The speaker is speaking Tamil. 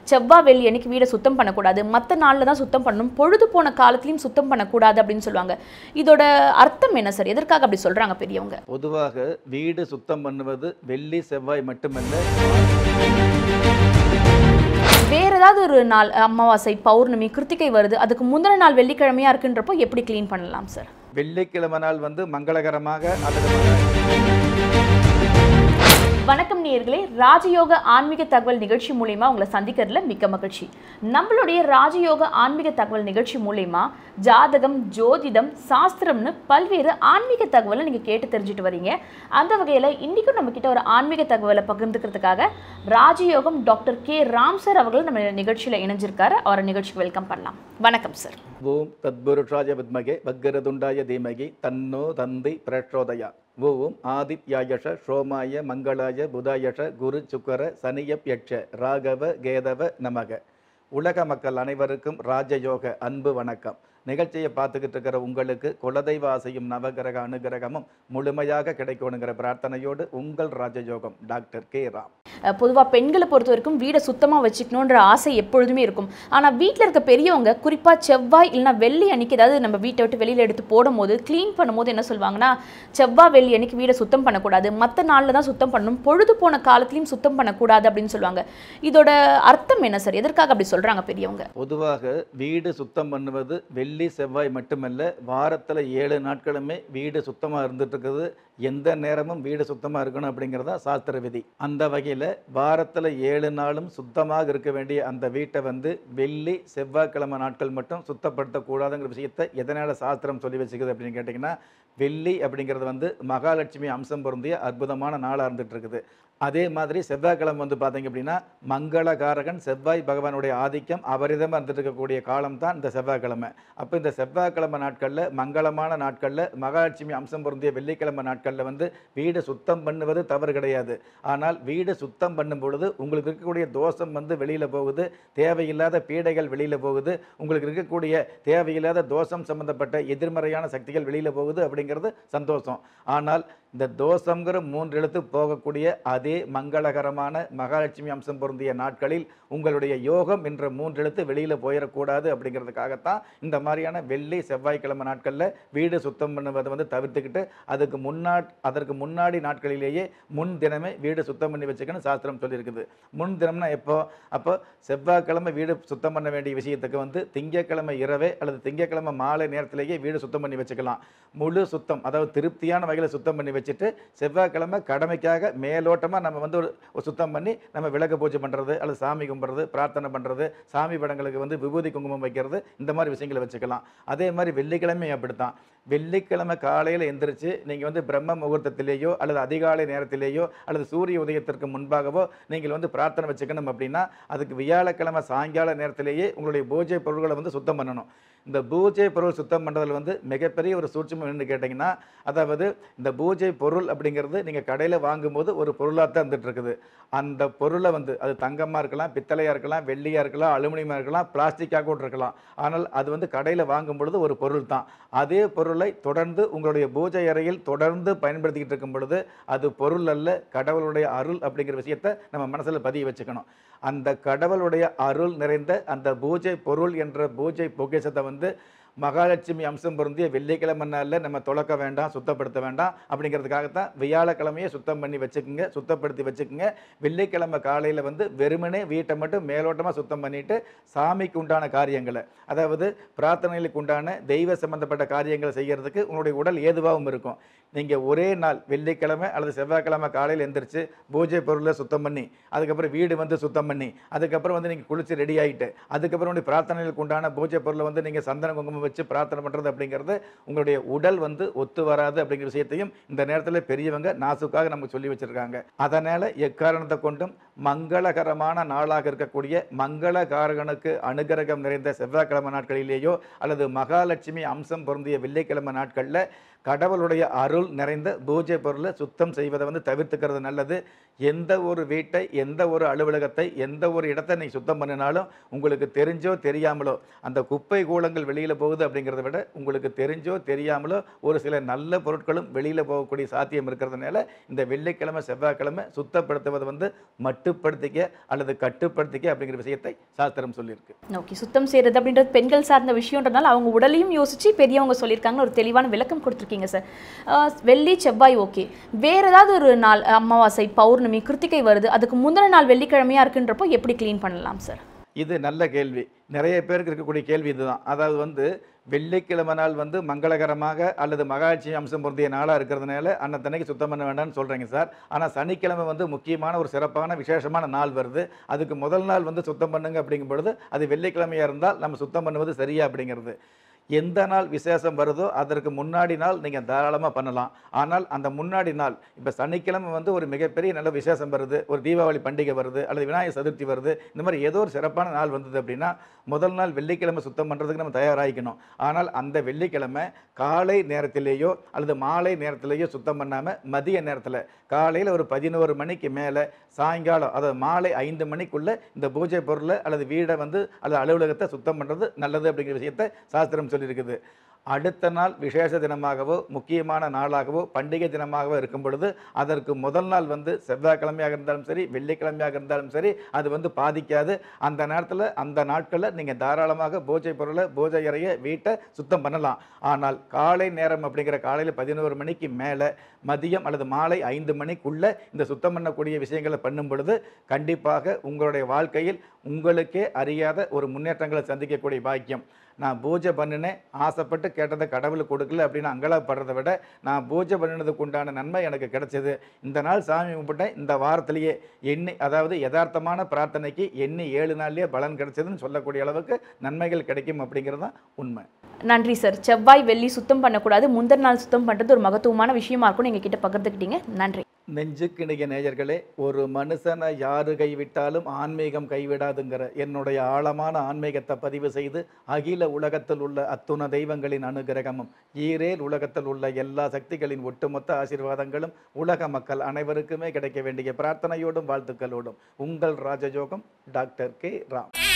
செவ்வாய் வெள்ளி அன்னைக்கு வீடை சுத்தம் பண்ணக்கூடாது மற்ற நாளில் தான் சுத்தம் பண்ணணும் பொழுது போன காலத்துலையும் சுத்தம் பண்ணக்கூடாது அப்படின்னு சொல்லுவாங்க இதோட அர்த்தம் என்ன சார் எதற்காக அப்படி சொல்றாங்க பெரியவங்க பொதுவாக வீடு சுத்தம் பண்ணுவது வெள்ளி செவ்வாய் மட்டுமல்ல வேற ஏதாவது ஒரு நாள் அமாவாசை பௌர்ணமி கிருத்திகை வருது அதுக்கு முந்தின நாள் வெள்ளிக்கிழமையா இருக்குன்றப்போ எப்படி க்ளீன் பண்ணலாம் சார் வெள்ளிக்கிழமை நாள் வந்து மங்களகரமாக அல்லது வணக்கம் நேயர்களே ராஜயோக ஆன்மீக தகவல் நிகழ்ச்சி மூலயமா உங்களை சந்திக்கிறதுல மிக்க மகிழ்ச்சி நம்மளுடைய ராஜயோக ஆன்மீக தகவல் நிகழ்ச்சி மூலயமா ஜாதகம் ஜோதிடம் சாஸ்திரம்னு பல்வேறு ஆன்மீக தகவலை நீங்கள் கேட்டு தெரிஞ்சுட்டு வரீங்க அந்த வகையில் இன்றைக்கும் நம்மக்கிட்ட ஒரு ஆன்மீக தகவலை பகிர்ந்துக்கிறதுக்காக ராஜயோகம் டாக்டர் கே ராம் சார் அவர்கள் நம்ம நிகழ்ச்சியில் இணைஞ்சிருக்காரு அவரை நிகழ்ச்சிக்கு வெல்கம் பண்ணலாம் வணக்கம் சார் ஓம் தத்புருஷாய வித்மகே வக்கரதுண்டாய தீமகி தன்னோ தந்தி பிரச்சோதயா ஓம் ஆதித்யாயஷ சோமாய மங்களாய புதாயஷ குரு சுக்கர சனியப்யட்ச ராகவ கேதவ நமக உலக மக்கள் அனைவருக்கும் ராஜயோக அன்பு வணக்கம் நிகழ்ச்சியை பார்த்துக்கிட்டு இருக்கிற உங்களுக்கு குலதெய்வ ஆசையும் நவகிரக அனுகிரகமும் முழுமையாக கிடைக்கணுங்கிற பிரார்த்தனையோடு உங்கள் ராஜயோகம் டாக்டர் கே ராம் பொதுவாக பெண்களை பொறுத்த வரைக்கும் வீடை சுத்தமாக வச்சுக்கணுன்ற ஆசை எப்பொழுதுமே இருக்கும் ஆனால் வீட்டில் இருக்க பெரியவங்க குறிப்பாக செவ்வாய் இல்லைனா வெள்ளி அன்னைக்கு ஏதாவது நம்ம வீட்டை விட்டு வெளியில் எடுத்து போடும்போது க்ளீன் பண்ணும்போது என்ன சொல்லுவாங்கன்னா செவ்வாய் வெள்ளி அன்னைக்கு வீடை சுத்தம் பண்ணக்கூடாது மற்ற நாளில் தான் சுத்தம் பண்ணணும் பொழுது போன காலத்துலையும் சுத்தம் பண்ணக்கூடாது அப்படின்னு சொல்லுவாங்க இதோட அர்த்தம் என்ன சார் எதற்காக அப்படி சொல்கிறாங்க பெரியவங்க பொதுவாக வீடு சுத்தம் பண்ணுவது வெள்ளி செவ்வாய் மட்டுமல்ல வாரத்தில் ஏழு நாட்களுமே வீடு சுத்தமாக இருந்துட்டு இருக்குது எந்த நேரமும் வீடு சுத்தமாக இருக்கணும் அப்படிங்கிறதா சாஸ்திர விதி அந்த வகையில் வாரத்தில் ஏழு நாளும் சுத்தமாக இருக்க வேண்டிய அந்த வீட்டை வந்து வெள்ளி செவ்வாய்க்கிழமை நாட்கள் மட்டும் சுத்தப்படுத்தக்கூடாதுங்கிற விஷயத்தை எதனால் சாஸ்திரம் சொல்லி வச்சுக்குது அப்படின்னு கேட்டிங்கன்னா வெள்ளி அப்படிங்கிறது வந்து மகாலட்சுமி அம்சம் பொருந்திய அற்புதமான நாளாக இருந்துட்டு இருக்குது அதே மாதிரி செவ்வாய்க்கிழமை வந்து பார்த்தீங்க அப்படின்னா மங்களகாரகன் செவ்வாய் பகவானுடைய ஆதிக்கம் அபரிதமாக இருந்துட்டு இருக்கக்கூடிய காலம் தான் இந்த செவ்வாய்க்கிழமை அப்போ இந்த செவ்வாய்க்கிழமை நாட்களில் மங்களமான நாட்களில் மகாலட்சுமி அம்சம் பொருந்திய வெள்ளிக்கிழமை நாட்களில் வந்து வீடு சுத்தம் பண்ணுவது தவறு கிடையாது ஆனால் வீடு சுத்தம் பண்ணும் பொழுது உங்களுக்கு இருக்கக்கூடிய தோஷம் வந்து வெளியில் போகுது தேவையில்லாத பீடைகள் வெளியில் போகுது உங்களுக்கு இருக்கக்கூடிய தேவையில்லாத தோஷம் சம்பந்தப்பட்ட எதிர்மறையான சக்திகள் வெளியில் போகுது அப்படிங்கிறது சந்தோஷம் ஆனால் இந்த தோஷங்கிற மூன்று எழுத்து போகக்கூடிய அதே மங்களகரமான மகாலட்சுமி அம்சம் பொருந்திய நாட்களில் உங்களுடைய யோகம் என்ற மூன்று எழுத்து வெளியில் போயிடக்கூடாது அப்படிங்கிறதுக்காகத்தான் இந்த மாதிரியான வெள்ளி செவ்வாய்க்கிழமை நாட்களில் வீடு சுத்தம் பண்ணுவதை வந்து தவிர்த்துக்கிட்டு அதுக்கு முன்னாடி அதற்கு முன்னாடி நாட்களிலேயே முன் தினமே வீடு சுத்தம் பண்ணி வச்சுக்கணும் சாஸ்திரம் சொல்லியிருக்குது முன் தினம்னா எப்போ அப்போ செவ்வாய்க்கிழமை வீடு சுத்தம் பண்ண வேண்டிய விஷயத்துக்கு வந்து திங்கட்கிழமை இரவே அல்லது திங்கட்கிழமை மாலை நேரத்திலேயே வீடு சுத்தம் பண்ணி வச்சுக்கலாம் முழு சுத்தம் அதாவது திருப்தியான வகையில் சுத்தம் பண்ணி வச்சுட்டு செவ்வாய்க்கிழமை கடமைக்காக மேலோட்டமாக நம்ம வந்து ஒரு ஒரு சுத்தம் பண்ணி நம்ம விளக்கு பூஜை பண்ணுறது அல்லது சாமி கும்பிட்றது பிரார்த்தனை பண்ணுறது சாமி படங்களுக்கு வந்து விபூதி குங்குமம் வைக்கிறது இந்த மாதிரி விஷயங்களை வச்சுக்கலாம் அதே மாதிரி வெள்ளிக்கிழமை அப்படித்தான் வெள்ளிக்கிழமை காலையில் எந்திரிச்சு நீங்கள் வந்து பிரம்ம முகூர்த்தத்திலேயோ அல்லது அதிகாலை நேரத்திலேயோ அல்லது சூரிய உதயத்திற்கு முன்பாகவோ நீங்கள் வந்து பிரார்த்தனை வச்சுக்கணும் அப்படின்னா அதுக்கு வியாழக்கிழமை சாயங்கால நேரத்திலேயே உங்களுடைய பூஜை பொருட்களை வந்து சுத்தம் பண்ணணும் இந்த பூஜை பொருள் சுத்தம் பண்ணுறதுல வந்து மிகப்பெரிய ஒரு சூட்சமம் என்னன்னு கேட்டிங்கன்னா அதாவது இந்த பூஜை பொருள் அப்படிங்கிறது நீங்கள் கடையில் வாங்கும்போது ஒரு பொருளாக தான் இருந்துட்டு இருக்குது அந்த பொருளை வந்து அது தங்கமாக இருக்கலாம் பித்தளையாக இருக்கலாம் வெள்ளியாக இருக்கலாம் அலுமினியமாக இருக்கலாம் பிளாஸ்டிக்காக கூட இருக்கலாம் ஆனால் அது வந்து கடையில் வாங்கும் பொழுது ஒரு பொருள் தான் அதே பொருளை தொடர்ந்து உங்களுடைய பூஜை அறையில் தொடர்ந்து பயன்படுத்திக்கிட்டு இருக்கும் பொழுது அது பொருள் அல்ல கடவுளுடைய அருள் அப்படிங்கிற விஷயத்தை நம்ம மனசில் பதிய வச்சுக்கணும் அந்த கடவுளுடைய அருள் நிறைந்த அந்த பூஜை பொருள் என்ற பூஜை பொக்கிஷத்தை வந்து மகாலட்சுமி அம்சம் பொருந்திய வெள்ளிக்கிழமை நாளில் நம்ம தொலைக்க வேண்டாம் சுத்தப்படுத்த வேண்டாம் அப்படிங்கிறதுக்காகத்தான் வியாழக்கிழமையே சுத்தம் பண்ணி வச்சுக்கோங்க சுத்தப்படுத்தி வச்சுக்கோங்க வெள்ளிக்கிழமை காலையில் வந்து வெறுமனே வீட்டை மட்டும் மேலோட்டமாக சுத்தம் பண்ணிட்டு சாமிக்கு உண்டான காரியங்களை அதாவது பிரார்த்தனைகளுக்கு உண்டான தெய்வ சம்பந்தப்பட்ட காரியங்களை செய்கிறதுக்கு உங்களுடைய உடல் ஏதுவாகவும் இருக்கும் நீங்கள் ஒரே நாள் வெள்ளிக்கிழமை அல்லது செவ்வாய்க்கிழமை காலையில் எந்திரிச்சு பூஜை பொருளை சுத்தம் பண்ணி அதுக்கப்புறம் வீடு வந்து சுத்தம் பண்ணி அதுக்கப்புறம் வந்து நீங்கள் குளிச்சு ரெடி ஆகிட்டு அதுக்கப்புறம் வந்து பிரார்த்தனைகளுக்கு உண்டான பூஜை பொருளை வந்து நீங்கள் சந்தன குங்குமம் வச்சு பிரார்த்தனை பண்ணுறது அப்படிங்கிறது உங்களுடைய உடல் வந்து ஒத்து வராது அப்படிங்கிற விஷயத்தையும் இந்த நேரத்தில் பெரியவங்க நாசுக்காக நமக்கு சொல்லி வச்சிருக்காங்க அதனால் எக்காரணத்தை கொண்டும் மங்களகரமான நாளாக இருக்கக்கூடிய மங்களகாரகனுக்கு அனுகிரகம் நிறைந்த செவ்வாய்க்கிழமை நாட்களிலேயோ அல்லது மகாலட்சுமி அம்சம் பொருந்திய வெள்ளிக்கிழமை நாட்களில் கடவுளுடைய அருள் நிறைந்த பூஜை பொருளை சுத்தம் செய்வதை வந்து தவிர்த்துக்கிறது நல்லது எந்த ஒரு வீட்டை எந்த ஒரு அலுவலகத்தை எந்த ஒரு இடத்தை நீங்கள் சுத்தம் பண்ணினாலும் உங்களுக்கு தெரிஞ்சோ தெரியாமலோ அந்த குப்பை கூலங்கள் வெளியில் போகுது அப்படிங்கிறத விட உங்களுக்கு தெரிஞ்சோ தெரியாமலோ ஒரு சில நல்ல பொருட்களும் வெளியில் போகக்கூடிய சாத்தியம் இருக்கிறதுனால இந்த வெள்ளிக்கிழமை செவ்வாய்க்கிழமை சுத்தப்படுத்துவது வந்து மட்டுப்படுத்திக்க அல்லது கட்டுப்படுத்திக்க அப்படிங்கிற விஷயத்தை சாஸ்திரம் சொல்லியிருக்கு ஓகே சுத்தம் செய்கிறது அப்படின்றது பெண்கள் சார்ந்த விஷயன்றதுனால அவங்க உடலையும் யோசிச்சு பெரியவங்க சொல்லியிருக்காங்க ஒரு தெளிவான விளக்கம் கொடுத்துருக்கீங்க சார் அஹ், வெள்ளி செவ்வாய் ஓகே வேற ஏதாவது ஒரு நாள் அமாவாசை பௌர்ணமி கிருத்திகை வருது அதுக்கு முந்தின நாள் வெள்ளிக்கிழமையா இருக்குன்றப்போ எப்படி க்ளீன் பண்ணலாம் சார் இது நல்ல கேள்வி நிறைய பேருக்கு இருக்கக்கூடிய கேள்வி இதுதான் அதாவது வந்து வெள்ளிக்கிழமை நாள் வந்து மங்களகரமாக அல்லது மகாட்சி அம்சம் பொருந்திய நாளாக இருக்கிறதுனால அன்னத்தன்னைக்கு சுத்தம் பண்ண வேண்டாம்னு சொல்கிறீங்க சார் ஆனால் சனிக்கிழமை வந்து முக்கியமான ஒரு சிறப்பான விசேஷமான நாள் வருது அதுக்கு முதல் நாள் வந்து சுத்தம் பண்ணுங்க அப்படிங்கும் பொழுது அது வெள்ளிக்கிழமையாக இருந்தால் நம்ம சுத்தம் பண்ணுவது சரியா அப்படிங்கிறது எந்த நாள் விசேஷம் வருதோ அதற்கு முன்னாடி நாள் நீங்கள் தாராளமாக பண்ணலாம் ஆனால் அந்த முன்னாடி நாள் இப்போ சனிக்கிழமை வந்து ஒரு மிகப்பெரிய நல்ல விசேஷம் வருது ஒரு தீபாவளி பண்டிகை வருது அல்லது விநாயகர் சதுர்த்தி வருது இந்த மாதிரி ஏதோ ஒரு சிறப்பான நாள் வந்தது அப்படின்னா முதல் நாள் வெள்ளிக்கிழமை சுத்தம் பண்ணுறதுக்கு நம்ம தயாராகிக்கணும் ஆனால் அந்த வெள்ளிக்கிழமை காலை நேரத்திலேயோ அல்லது மாலை நேரத்திலேயோ சுத்தம் பண்ணாமல் மதிய நேரத்தில் காலையில் ஒரு பதினோரு மணிக்கு மேலே சாயங்காலம் அதாவது மாலை ஐந்து மணிக்குள்ளே இந்த பூஜை பொருளை அல்லது வீடை வந்து அல்லது அலுவலகத்தை சுத்தம் பண்ணுறது நல்லது அப்படிங்கிற விஷயத்தை சாஸ்திரம் சொல்லியிருக்குது அடுத்த நாள் விசேஷ தினமாகவோ முக்கியமான நாளாகவோ பண்டிகை தினமாகவோ இருக்கும் பொழுது அதற்கு முதல் நாள் வந்து செவ்வாய்க்கிழமையாக இருந்தாலும் சரி வெள்ளிக்கிழமையாக இருந்தாலும் சரி அது வந்து பாதிக்காது அந்த நேரத்தில் அந்த நாட்களில் நீங்கள் தாராளமாக பூஜை பொருளை பூஜை அறையை வீட்டை சுத்தம் பண்ணலாம் ஆனால் காலை நேரம் அப்படிங்கிற காலையில் பதினோரு மணிக்கு மேலே மதியம் அல்லது மாலை ஐந்து மணிக்குள்ளே இந்த சுத்தம் பண்ணக்கூடிய விஷயங்களை பண்ணும் பொழுது கண்டிப்பாக உங்களுடைய வாழ்க்கையில் உங்களுக்கே அறியாத ஒரு முன்னேற்றங்களை சந்திக்கக்கூடிய பாக்கியம் நான் பூஜை பண்ணினேன் ஆசைப்பட்டு கேட்டதை கடவுளுக்கு கொடுக்கல அப்படின்னு அங்கலாப்படுறதை விட நான் பூஜை பண்ணினதுக்கு உண்டான நன்மை எனக்கு கிடைச்சது இந்த நாள் சாமி கும்பிட்டேன் இந்த வாரத்திலேயே எண்ணி அதாவது யதார்த்தமான பிரார்த்தனைக்கு எண்ணி ஏழு நாள்லயே பலன் கிடைச்சதுன்னு சொல்லக்கூடிய அளவுக்கு நன்மைகள் கிடைக்கும் அப்படிங்கிறது தான் உண்மை நன்றி சார் செவ்வாய் வெள்ளி சுத்தம் பண்ணக்கூடாது முந்தின நாள் சுத்தம் பண்ணுறது ஒரு மகத்துவமான விஷயமா இருக்கும் நீங்கள் கிட்ட பகிர்ந்துக்கிட்டீங்க நன்றி நெஞ்சுக்கிணிய நேயர்களே ஒரு மனுஷனை யாரு கைவிட்டாலும் ஆன்மீகம் கைவிடாதுங்கிற என்னுடைய ஆழமான ஆன்மீகத்தை பதிவு செய்து அகில உலகத்தில் உள்ள அத்துண தெய்வங்களின் அனுகிரகமும் ஈரேல் உலகத்தில் உள்ள எல்லா சக்திகளின் ஒட்டுமொத்த ஆசீர்வாதங்களும் உலக மக்கள் அனைவருக்குமே கிடைக்க வேண்டிய பிரார்த்தனையோடும் வாழ்த்துக்களோடும் உங்கள் ராஜயோகம் டாக்டர் கே ராம்